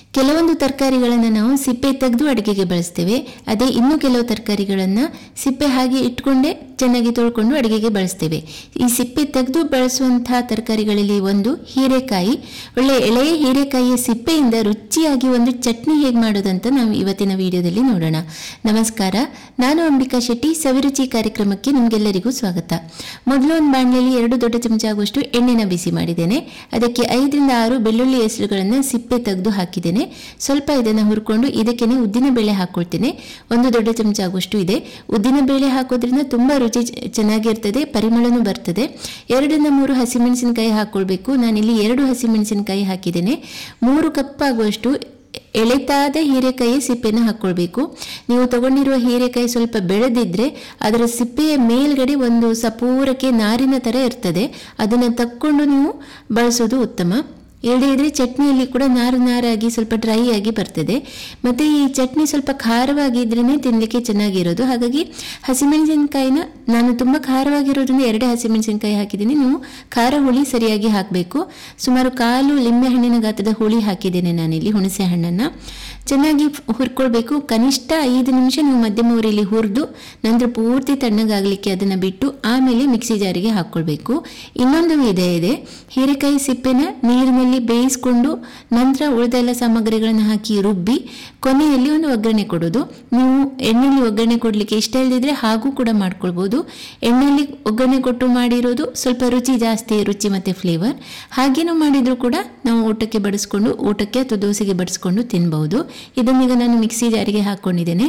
ಕೆಲವೊಂದು ತರಕಾರಿಗಳನ್ನು ನಾವು ಸಿಪ್ಪೆ ತೆಗೆದು ಅಡುಗೆಗೆ ಬಳಸ್ತೇವೆ ಅದೇ ಇನ್ನು ಕೆಲವು ತರಕಾರಿಗಳನ್ನು ಸಿಪ್ಪೆ ಹಾಗೆ ಇಟ್ಕೊಂಡೇ ಚೆನ್ನಾಗಿ ತೊಳ್ಕೊಂಡು ಅಡುಗೆಗೆ ಬಳಸ್ತೇವೆ ಈ ಸಿಪ್ಪೆ ತೆಗೆದು ಬಳಸುವಂತಹ ತರಕಾರಿಗಳಲ್ಲಿ ಒಂದು ಹೀರೆಕಾಯಿ ಒಳ್ಳೆ ಎಳೆಯ ಹೀರೆಕಾಯಿಯ ಸಿಪ್ಪೆಯಿಂದ ರುಚಿಯಾಗಿ ಒಂದು ಚಟ್ನಿ ಹೇಗೆ ಮಾಡೋದಂತ ನಾವು ಇವತ್ತಿನ ವಿಡಿಯೋದಲ್ಲಿ ನೋಡೋಣ ನಮಸ್ಕಾರ ನಾನು ಅಂಬಿಕಾ ಶೆಟ್ಟಿ ಸವಿರುಚಿ ಕಾರ್ಯಕ್ರಮಕ್ಕೆ ನಿಮಗೆಲ್ಲರಿಗೂ ಸ್ವಾಗತ ಮೊದಲು ಒಂದು ಬಾಣಲೆಯಲ್ಲಿ ಎರಡು ದೊಡ್ಡ ಚಮಚ ಆಗುವಷ್ಟು ಎಣ್ಣೆನ ಬಿಸಿ ಮಾಡಿದ್ದೇನೆ ಅದಕ್ಕೆ ಐದರಿಂದ ಆರು ಬೆಳ್ಳುಳ್ಳಿ ಹೆಸರುಗಳನ್ನು ಸಿಪ್ಪೆ ತೆಗೆದು ಹಾಕಿದ್ದೇನೆ ಸ್ವಲ್ಪ ಇದನ್ನು ಹುರ್ಕೊಂಡು ಇದಕ್ಕೇನೆ ಉದ್ದಿನ ಬೇಳೆ ಹಾಕ್ಕೊಳ್ತೇನೆ ಒಂದು ದೊಡ್ಡ ಚಮಚ ಆಗುವಷ್ಟು ಇದೆ ಉದ್ದಿನ ಬೇಳೆ ಹಾಕೋದ್ರಿಂದ ತುಂಬ ರುಚಿ ಚ- ಚೆನ್ನಾಗಿರ್ತದೆ ಪರಿಮಳನೂ ಬರ್ತದೆ ಎರಡರಿಂದ ಮೂರು ಹಸಿಮೆಣಸಿನಕಾಯಿ ಹಾಕ್ಕೊಳ್ಬೇಕು ನಾನಿಲ್ಲಿ ಎರಡು ಹಸಿಮೆಣಸಿನಕಾಯಿ ಹಾಕಿದ್ದೇನೆ ಮೂರು ಕಪ್ ಆಗುವಷ್ಟು ಎಳೆತಾದ ಹೀರೆಕಾಯಿ ಸಿಪ್ಪೆನ ಹಾಕ್ಕೊಳ್ಬೇಕು ನೀವು ತಗೊಂಡಿರುವ ಹೀರೆಕಾಯಿ ಸ್ವಲ್ಪ ಬೆಳೆದಿದ್ರೆ ಅದರ ಸಿಪ್ಪೆಯ ಮೇಲ್ಗಡೆ ಒಂದು ಸಪೂರಕ್ಕೆ ನಾರಿನ ಥರ ಇರ್ತದೆ ಅದನ್ನು ತಕ್ಕೊಂಡು ನೀವು ಬಳಸೋದು ಉತ್ತಮ ಇಲ್ಲದೇ ಇದ್ರೆ ಚಟ್ನಿಯಲ್ಲಿ ಕೂಡ ನಾರು ನಾರಾಗಿ ಸ್ವಲ್ಪ ಡ್ರೈ ಆಗಿ ಬರ್ತದೆ ಮತ್ತು ಈ ಚಟ್ನಿ ಸ್ವಲ್ಪ ಖಾರವಾಗಿದ್ರೇ ತಿನ್ನಲಿಕ್ಕೆ ಚೆನ್ನಾಗಿರೋದು ಹಾಗಾಗಿ ಹಸಿಮೆಣಸಿನಕಾಯಿನ ನಾನು ತುಂಬ ಖಾರವಾಗಿರೋದ್ರಿಂದ ಎರಡೇ ಹಸಿಮೆಣಸಿನಕಾಯಿ ಹಾಕಿದ್ದೀನಿ ನೀವು ಖಾರ ಹುಳಿ ಸರಿಯಾಗಿ ಹಾಕಬೇಕು ಸುಮಾರು ಕಾಲು ಲಿಂಬೆ ಹಣ್ಣಿನ ಗಾತ್ರದ ಹುಳಿ ಹಾಕಿದ್ದೇನೆ ನಾನಿಲ್ಲಿ ಹುಣಸೆ ಹಣ್ಣನ್ನು ಚೆನ್ನಾಗಿ ಹುರ್ಕೊಳ್ಬೇಕು ಕನಿಷ್ಠ ಐದು ನಿಮಿಷ ನೀವು ಮಧ್ಯಮ ಉರಿಯಲ್ಲಿ ಹುರಿದು ನಂತರ ಪೂರ್ತಿ ತಣ್ಣಗಾಗಲಿಕ್ಕೆ ಅದನ್ನು ಬಿಟ್ಟು ಆಮೇಲೆ ಮಿಕ್ಸಿ ಜಾರಿಗೆ ಹಾಕ್ಕೊಳ್ಬೇಕು ಇನ್ನೊಂದು ವಿಧ ಇದೆ ಹೀರೆಕಾಯಿ ಸಿಪ್ಪೆನ ನೀರಿನಲ್ಲಿ ಬೇಯಿಸ್ಕೊಂಡು ನಂತರ ಉಳಿದ ಎಲ್ಲ ಸಾಮಗ್ರಿಗಳನ್ನು ಹಾಕಿ ರುಬ್ಬಿ ಕೊನೆಯಲ್ಲಿ ಒಂದು ಒಗ್ಗರಣೆ ಕೊಡೋದು ನೀವು ಎಣ್ಣೆಯಲ್ಲಿ ಒಗ್ಗರಣೆ ಕೊಡಲಿಕ್ಕೆ ಇಷ್ಟ ಇಲ್ಲದಿದ್ರೆ ಹಾಗೂ ಕೂಡ ಮಾಡ್ಕೊಳ್ಬೋದು ಎಣ್ಣೆಯಲ್ಲಿ ಒಗ್ಗರಣೆ ಕೊಟ್ಟು ಮಾಡಿರೋದು ಸ್ವಲ್ಪ ರುಚಿ ಜಾಸ್ತಿ ರುಚಿ ಮತ್ತು ಫ್ಲೇವರ್ ಹಾಗೇನೂ ಮಾಡಿದರೂ ಕೂಡ ನಾವು ಊಟಕ್ಕೆ ಬಡಿಸ್ಕೊಂಡು ಊಟಕ್ಕೆ ಅಥವಾ ದೋಸೆಗೆ ಬಡಿಸ್ಕೊಂಡು ತಿನ್ಬಹುದು ಇದನ್ನೀಗ ನಾನು ಮಿಕ್ಸಿ ಜಾರಿಗೆ ಹಾಕ್ಕೊಂಡಿದ್ದೇನೆ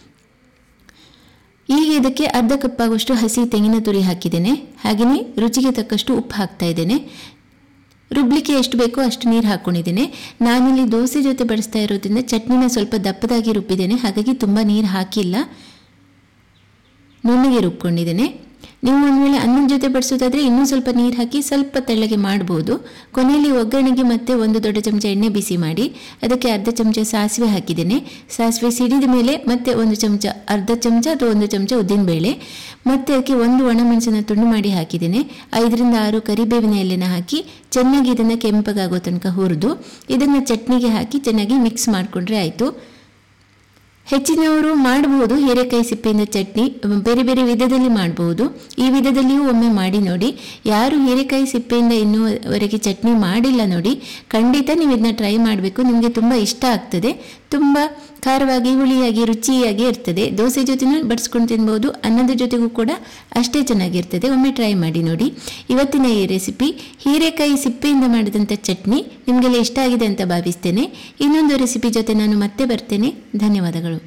ಈಗ ಇದಕ್ಕೆ ಅರ್ಧ ಕಪ್ ಆಗುವಷ್ಟು ಹಸಿ ತೆಂಗಿನ ತುರಿ ಹಾಕಿದ್ದೇನೆ ಹಾಗೆಯೇ ರುಚಿಗೆ ತಕ್ಕಷ್ಟು ಉಪ್ಪು ಹಾಕ್ತಾ ಇದ್ದೇನೆ ರುಬ್ಲಿಕ್ಕೆ ಎಷ್ಟು ಬೇಕೋ ಅಷ್ಟು ನೀರು ಹಾಕ್ಕೊಂಡಿದ್ದೇನೆ ನಾನಿಲ್ಲಿ ದೋಸೆ ಜೊತೆ ಬಡಿಸ್ತಾ ಇರೋದ್ರಿಂದ ಚಟ್ನಿನ ಸ್ವಲ್ಪ ದಪ್ಪದಾಗಿ ರುಬ್ಬಿದ್ದೇನೆ ಹಾಗಾಗಿ ತುಂಬ ನೀರು ಹಾಕಿಲ್ಲ ನುಣ್ಣಗೆ ರುಬ್ಕೊಂಡಿದ್ದೇನೆ ನೀವು ಒಂದು ವೇಳೆ ಅನ್ನದ ಜೊತೆ ಬಡಿಸೋದಾದರೆ ಇನ್ನೂ ಸ್ವಲ್ಪ ನೀರು ಹಾಕಿ ಸ್ವಲ್ಪ ತೆಳ್ಳಗೆ ಮಾಡ್ಬೋದು ಕೊನೆಯಲ್ಲಿ ಒಗ್ಗರಣೆಗೆ ಮತ್ತೆ ಒಂದು ದೊಡ್ಡ ಚಮಚ ಎಣ್ಣೆ ಬಿಸಿ ಮಾಡಿ ಅದಕ್ಕೆ ಅರ್ಧ ಚಮಚ ಸಾಸಿವೆ ಹಾಕಿದ್ದೇನೆ ಸಾಸಿವೆ ಸಿಡಿದ ಮೇಲೆ ಮತ್ತೆ ಒಂದು ಚಮಚ ಅರ್ಧ ಚಮಚ ಅಥವಾ ಒಂದು ಚಮಚ ಉದ್ದಿನಬೇಳೆ ಮತ್ತೆ ಅದಕ್ಕೆ ಒಂದು ಒಣಮೆಣಸನ್ನ ತುಂಡು ಮಾಡಿ ಹಾಕಿದ್ದೇನೆ ಐದರಿಂದ ಆರು ಕರಿಬೇವಿನ ಎಲೆನ ಹಾಕಿ ಚೆನ್ನಾಗಿ ಇದನ್ನು ಕೆಂಪಗಾಗೋ ತನಕ ಹುರಿದು ಇದನ್ನು ಚಟ್ನಿಗೆ ಹಾಕಿ ಚೆನ್ನಾಗಿ ಮಿಕ್ಸ್ ಮಾಡಿಕೊಂಡ್ರೆ ಆಯಿತು ಹೆಚ್ಚಿನವರು ಮಾಡಬಹುದು ಹೀರೆಕಾಯಿ ಸಿಪ್ಪೆಯಿಂದ ಚಟ್ನಿ ಬೇರೆ ಬೇರೆ ವಿಧದಲ್ಲಿ ಮಾಡಬಹುದು ಈ ವಿಧದಲ್ಲಿಯೂ ಒಮ್ಮೆ ಮಾಡಿ ನೋಡಿ ಯಾರು ಹೀರೆಕಾಯಿ ಸಿಪ್ಪೆಯಿಂದ ಇನ್ನೂವರೆಗೆ ಚಟ್ನಿ ಮಾಡಿಲ್ಲ ನೋಡಿ ಖಂಡಿತ ನೀವು ಇದನ್ನ ಟ್ರೈ ಮಾಡಬೇಕು ನಿಮಗೆ ತುಂಬ ಇಷ್ಟ ಆಗ್ತದೆ ತುಂಬ ಖಾರವಾಗಿ ಹುಳಿಯಾಗಿ ರುಚಿಯಾಗಿ ಇರ್ತದೆ ದೋಸೆ ಜೊತೆನೂ ಬಡಿಸ್ಕೊಂಡು ತಿನ್ಬೋದು ಅನ್ನದ ಜೊತೆಗೂ ಕೂಡ ಅಷ್ಟೇ ಚೆನ್ನಾಗಿರ್ತದೆ ಒಮ್ಮೆ ಟ್ರೈ ಮಾಡಿ ನೋಡಿ ಇವತ್ತಿನ ಈ ರೆಸಿಪಿ ಹೀರೆಕಾಯಿ ಸಿಪ್ಪೆಯಿಂದ ಮಾಡಿದಂಥ ಚಟ್ನಿ ನಿಮಗೆಲ್ಲ ಇಷ್ಟ ಆಗಿದೆ ಅಂತ ಭಾವಿಸ್ತೇನೆ ಇನ್ನೊಂದು ರೆಸಿಪಿ ಜೊತೆ ನಾನು ಮತ್ತೆ ಬರ್ತೇನೆ ಧನ್ಯವಾದಗಳು